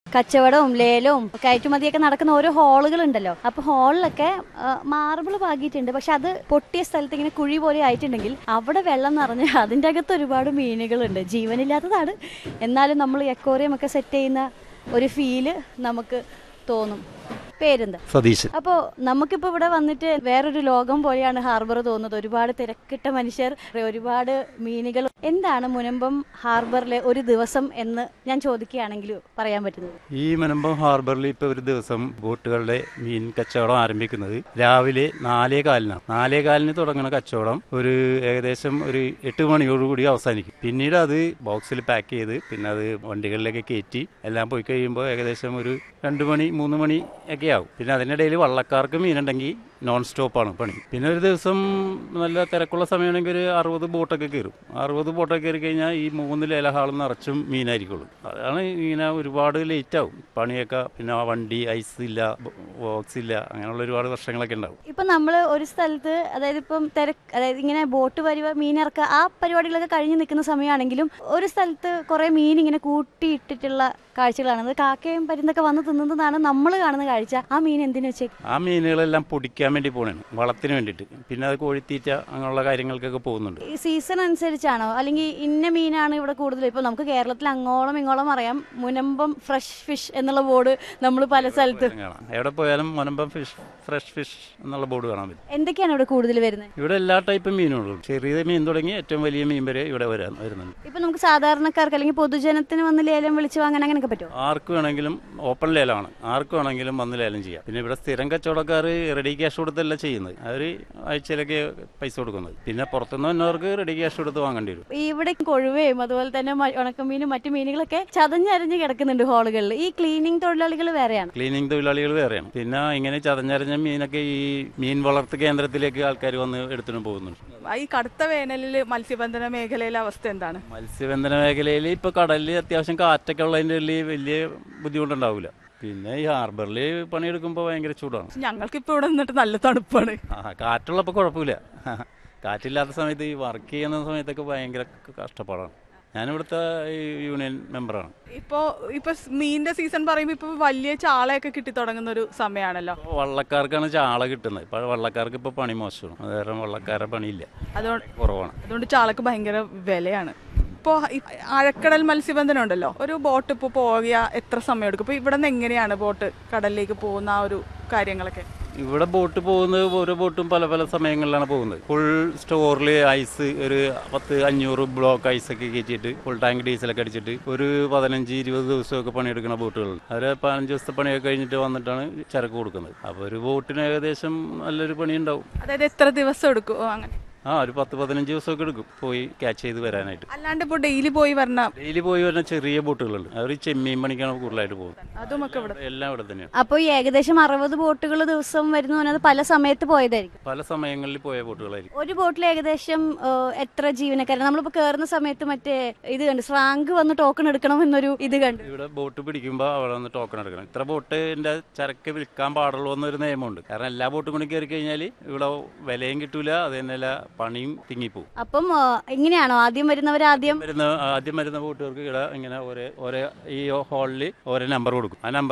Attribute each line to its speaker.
Speaker 1: കച്ചവടവും ലേലവും കയറ്റുമതിയൊക്കെ നടക്കുന്ന ഓരോ ഹാളുകൾ ഉണ്ടല്ലോ അപ്പൊ ഹാളിലൊക്കെ മാർബിൾ പാകിയിട്ടുണ്ട് പക്ഷെ അത് പൊട്ടിയ സ്ഥലത്ത് ഇങ്ങനെ കുഴി പോലെ ആയിട്ടുണ്ടെങ്കിൽ അവിടെ വെള്ളം നിറഞ്ഞ് അതിൻ്റെ അകത്ത് ഒരുപാട് മീനുകളുണ്ട് ജീവനില്ലാത്തതാണ് എന്നാലും നമ്മൾ എക്കോറിയം ഒക്കെ സെറ്റ് ചെയ്യുന്ന ഒരു ഫീല് നമുക്ക് തോന്നും പേരെന്താ
Speaker 2: സതീശൻ
Speaker 1: അപ്പോൾ നമുക്കിപ്പോൾ ഇവിടെ വന്നിട്ട് വേറൊരു ലോകം പോലെയാണ് ഹാർബർ തോന്നുന്നത് ഒരുപാട് തിരക്കിട്ട മനുഷ്യർ ഒരുപാട് മീനുകൾ എന്താണ് മുനമ്പം ഹാർബറിലെ ഒരു ദിവസം എന്ന് ഞാൻ ചോദിക്കുകയാണെങ്കിൽ പറയാൻ പറ്റുന്നത്
Speaker 2: ഈ മലമ്പം ഹാർബറിൽ ഇപ്പോൾ ഒരു ദിവസം ബോട്ടുകളുടെ മീൻ കച്ചവടം ആരംഭിക്കുന്നത് രാവിലെ നാലേ കാലിനാണ് നാലേ കാലിന് തുടങ്ങുന്ന കച്ചവടം ഒരു ഏകദേശം ഒരു എട്ട് മണിയോടുകൂടി അവസാനിക്കും പിന്നീട് അത് ബോക്സിൽ പാക്ക് ചെയ്ത് പിന്നെ അത് വണ്ടികളിലേക്ക് കയറ്റി എല്ലാം പോയി കഴിയുമ്പോൾ ഏകദേശം ഒരു രണ്ട് മണി മൂന്ന് മണി ഒക്കെ ആവും പിന്നെ അതിനിടയിൽ വള്ളക്കാർക്ക് മീനുണ്ടെങ്കിൽ നോൺ സ്റ്റോപ്പാണ് പണി പിന്നെ ഒരു ദിവസം നല്ല തിരക്കുള്ള സമയമാണെങ്കിൽ ഒരു അറുപത് ബോട്ടൊക്കെ കയറും അറുപത് ബോട്ടൊക്കെ കയറി കഴിഞ്ഞാൽ ഈ മൂന്ന് ലേലഹാളും നിറച്ചും മീനായിരിക്കുള്ളൂ അതാണ് ഇങ്ങനെ ഒരുപാട് ലേറ്റ് ആവും പണിയൊക്കെ പിന്നെ ആ വണ്ടി ഐസ് ഇല്ല ബോക്സ് ഇല്ല അങ്ങനെയുള്ള ഒരുപാട് പ്രശ്നങ്ങളൊക്കെ ഉണ്ടാവും
Speaker 1: ഇപ്പം നമ്മൾ ഒരു സ്ഥലത്ത് അതായത് ഇപ്പം തിരക്ക് അതായത് ഇങ്ങനെ ബോട്ട് പരിവ മീനിറക്കുക ആ പരിപാടികളൊക്കെ കഴിഞ്ഞ് നിൽക്കുന്ന സമയമാണെങ്കിലും ഒരു സ്ഥലത്ത് കുറേ മീൻ ഇങ്ങനെ കൂട്ടിയിട്ടിട്ടുള്ള കാഴ്ചകളാണ് അത് കാക്കയും പരുന്തൊക്കെ വന്ന് തിന്നുന്നതാണ് നമ്മൾ കാണുന്ന കാഴ്ച ആ മീൻ എന്തിനു വെച്ചേ
Speaker 2: ആ മീനുകളെല്ലാം പൊടിക്കാൻ വേണ്ടി പോകണാണ് വളത്തിന് വേണ്ടിയിട്ട് പിന്നെ അത് കോഴിത്തീറ്റ അങ്ങനെയുള്ള കാര്യങ്ങൾക്കൊക്കെ പോകുന്നുണ്ട്
Speaker 1: ഈ സീസൺ അനുസരിച്ചാണോ അല്ലെങ്കിൽ ഇന്ന മീനാണ് ഇവിടെ കൂടുതൽ ഇപ്പോൾ നമുക്ക് കേരളത്തിൽ അങ്ങോളം ഇങ്ങോളം അറിയാം മുനമ്പം ഫ്രഷ് ഫിഷ് എന്നുള്ള ബോർഡ് നമ്മൾ പല സ്ഥലത്ത്
Speaker 2: കാണാം എവിടെ പോയാലും മുനമ്പം ഫിഷ് ഫ്രഷ് ഫിഷ് എന്നുള്ള ബോർഡ് കാണാൻ പറ്റും
Speaker 1: എന്തൊക്കെയാണ് ഇവിടെ കൂടുതൽ വരുന്നത്
Speaker 2: ഇവിടെ എല്ലാ ടൈപ്പ് മീനുകളും ചെറിയ മീൻ തുടങ്ങി ഏറ്റവും വലിയ മീൻ വരെ ഇവിടെ വരാൻ വരുന്നുണ്ട്
Speaker 1: ഇപ്പൊ നമുക്ക് സാധാരണക്കാർക്ക് അല്ലെങ്കിൽ പൊതുജനത്തിന് വന്ന് ലേലം വിളിച്ചു വാങ്ങാൻ അങ്ങനെയൊക്കെ പറ്റുമോ
Speaker 2: ആർക്ക് വേണമെങ്കിലും ഓപ്പൺ ലേലമാണ് ആർക്ക് വേണമെങ്കിലും വന്ന് ലേലം ചെയ്യാം പിന്നെ ഇവിടെ സ്ഥിരം കച്ചവടക്കാർ റെഡി ക്യാഷ് കൊടുത്തല്ല ചെയ്യുന്നത് അവർ ആഴ്ചയിലൊക്കെ പൈസ കൊടുക്കുന്നത് പിന്നെ പുറത്തുനിന്ന് വന്നവർക്ക് റെഡി ക്യാഷ് കൊടുത്ത് വാങ്ങേണ്ടി വരും
Speaker 1: ഈ ഇവിടെ കൊഴുവയും അതുപോലെ തന്നെ മ- ഉണക്കമീനും മറ്റു മീനുകളൊക്കെ ചതഞ്ഞരഞ്ഞ് കിടക്കുന്നുണ്ട് ഹാളുകളിൽ ഈ ക്ലീനിങ് തൊഴിലാളികൾ വേറെയാണ്
Speaker 2: ക്ലീനിങ് തൊഴിലാളികൾ വേറെയാണ് പിന്നെ ഇങ്ങനെ ചതഞ്ഞരഞ്ഞ മീനൊക്കെ ഈ മീൻ വളർത്ത് കേന്ദ്രത്തിലേക്ക് ആൾക്കാർ വന്ന് എടുത്തിട്ട് പോകുന്നുണ്ട്
Speaker 3: ഈ കടുത്ത വേനലിൽ മത്സ്യബന്ധന മേഖലയിലെ അവസ്ഥ എന്താണ്
Speaker 2: മത്സ്യബന്ധന മേഖലയിൽ ഇപ്പോൾ കടലിൽ അത്യാവശ്യം കാറ്റൊക്കെ ഉള്ളതിൻ്റെ ഉള്ളിൽ വലിയ ബുദ്ധിമുട്ടുണ്ടാവില്ല പിന്നെ ഈ ഹാർബറിൽ പണിയെടുക്കുമ്പോൾ ഭയങ്കര ചൂടാണ്
Speaker 3: ഞങ്ങൾക്കിപ്പോൾ ഇവിടെ നിന്നിട്ട് നല്ല തണുപ്പാണ്
Speaker 2: ആ കാറ്റുള്ളപ്പോൾ കുഴപ്പമില്ല കാറ്റില്ലാത്ത സമയത്ത് ഈ വർക്ക് ചെയ്യുന്ന സമയത്തൊക്കെ ഭയങ്കര കഷ്ടപ്പാടാണ് ഞാനിവിടുത്തെ ഈ യൂണിയൻ മെമ്പറാണ്
Speaker 3: ഇപ്പോൾ ഇപ്പോൾ മീനിന്റെ സീസൺ പറയുമ്പോൾ ഇപ്പോൾ വലിയ ചാളയൊക്കെ കിട്ടി തുടങ്ങുന്ന ഒരു സമയമാണല്ലോ
Speaker 2: ഇപ്പോൾ വള്ളക്കാർക്കാണ് ചാള കിട്ടുന്നത് ഇപ്പോൾ വള്ളക്കാർക്ക് ഇപ്പോൾ പണി മോശമാണ് അത് കാരണം വള്ളക്കാരുടെ പണിയില്ല
Speaker 3: അതുകൊണ്ട്
Speaker 2: കുറവാണ്
Speaker 3: അതുകൊണ്ട് ചാളക്ക് ഭയങ്കര വിലയാണ് ഇപ്പോൾ ആഴക്കടൽ മത്സ്യബന്ധനം ഉണ്ടല്ലോ ഒരു ബോട്ട് ഇപ്പോൾ പോവുക എത്ര സമയം എടുക്കും ഇപ്പോൾ ഇവിടെ നിന്ന് എങ്ങനെയാണ് ബോട്ട് കടലിലേക്ക് പോകുന്ന ആ ഒരു കാര്യങ്ങളൊക്കെ
Speaker 2: ഇവിടെ ബോട്ട് പോകുന്നത് ഓരോ ബോട്ടും പല പല സമയങ്ങളിലാണ് പോകുന്നത് ഫുൾ സ്റ്റോറിൽ ഐസ് ഒരു പത്ത് അഞ്ഞൂറ് ബ്ലോക്ക് ഐസൊക്കെ കയറ്റിയിട്ട് ഫുൾ ടാങ്ക് ഡീസലൊക്കെ അടിച്ചിട്ട് ഒരു പതിനഞ്ച് ഇരുപത് ദിവസമൊക്കെ പണിയെടുക്കുന്ന ബോട്ടുകളുണ്ട് അവർ പതിനഞ്ച് ദിവസത്തെ പണിയൊക്കെ കഴിഞ്ഞിട്ട് വന്നിട്ടാണ് ചരക്ക് കൊടുക്കുന്നത് അപ്പോൾ ഒരു ബോട്ടിന് ഏകദേശം നല്ലൊരു പണി ഉണ്ടാവും
Speaker 3: അതായത് എത്ര ദിവസം എടുക്കും ഓ, അങ്ങനെ
Speaker 2: ആ ഒരു പത്ത് പതിനഞ്ച് ദിവസമൊക്കെ എടുക്കും പോയി ക്യാച്ച് ചെയ്ത് വരാനായിട്ട്
Speaker 3: അല്ലാണ്ട് ഇപ്പോൾ ഡെയിലി പോയി വരണ
Speaker 2: ഡെയിലി പോയി വരുന്ന ചെറിയ ബോട്ടുകളുണ്ട് അവർ ചെമ്മീൻ പണിക്കാണ് കൂടുതലായിട്ട് പോകുന്നത്
Speaker 3: അതുമൊക്കെ ഇവിടെ
Speaker 2: എല്ലാം ഇവിടെ തന്നെയാണ്
Speaker 1: അപ്പോൾ ഈ ഏകദേശം അറുപത് ബോട്ടുകൾ ദിവസം വരുന്നു പറഞ്ഞാൽ പല സമയത്ത് പോയതായിരിക്കും
Speaker 2: പല സമയങ്ങളിൽ പോയ ബോട്ടുകളായിരിക്കും
Speaker 1: ഒരു ബോട്ടിൽ ഏകദേശം ഏഹ്, എത്ര ജീവനക്കാരാണ് നമ്മളിപ്പോൾ കയറുന്ന സമയത്ത് മറ്റേ ഇത് കണ്ട് സ്രാങ്ക് വന്ന് ടോക്കൺ എടുക്കണം എന്നൊരു ഇത് കണ്ട്
Speaker 2: ഇവിടെ ബോട്ട് പിടിക്കുമ്പോൾ അവിടെ വന്ന് ടോക്കൺ എടുക്കണം ഇത്ര ബോട്ടിന്റെ ചരക്ക് വിൽക്കാൻ പാടുള്ളൂ എന്നൊരു നിയമമുണ്ട് കാരണം എല്ലാ ബോട്ടും കൂടി കയറി കഴിഞ്ഞാൽ ഇവിടെ വിലയും കിട്ടൂല അത് തന്നെയല്ല പണിയും തിങ്ങിപ്പോവും
Speaker 1: അപ്പം ഏഹ്, ഇങ്ങനെയാണോ ആദ്യം വരുന്നവർ ആദ്യം
Speaker 2: വരുന്ന ആദ്യം വരുന്ന ബോട്ടുകാർക്ക് ഇവിടെ ഇങ്ങനെ ഒരേ ഒരേ ഈ ഹാളിൽ ഓരോ നമ്പർ കൊടുക്കും ആ നമ്പർ